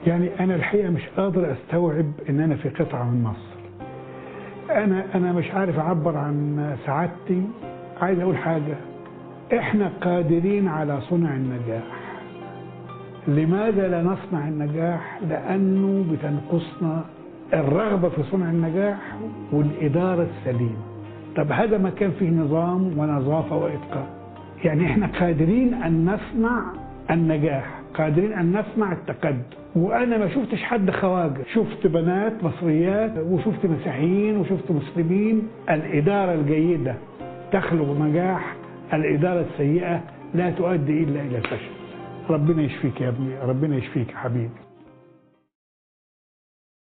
يعني أنا الحقيقة مش قادر أستوعب إن أنا في قطعة من مصر أنا أنا مش عارف أعبر عن سعادتي عايز أقول حاجة إحنا قادرين على صنع النجاح لماذا لا نصنع النجاح؟ لأنه بتنقصنا الرغبة في صنع النجاح والإدارة السليمة طب هذا ما كان فيه نظام ونظافة وإتقان يعني إحنا قادرين أن نصنع النجاح قادرين أن نصنع التقدم وأنا ما شفتش حد خواجة شفت بنات مصريات وشفت مسيحيين وشفت مسلمين الإدارة الجيدة تخلق نجاح الإدارة السيئة لا تؤدي إلا إلى الفشل ربنا يشفيك يا ابني ربنا يشفيك يا حبيبي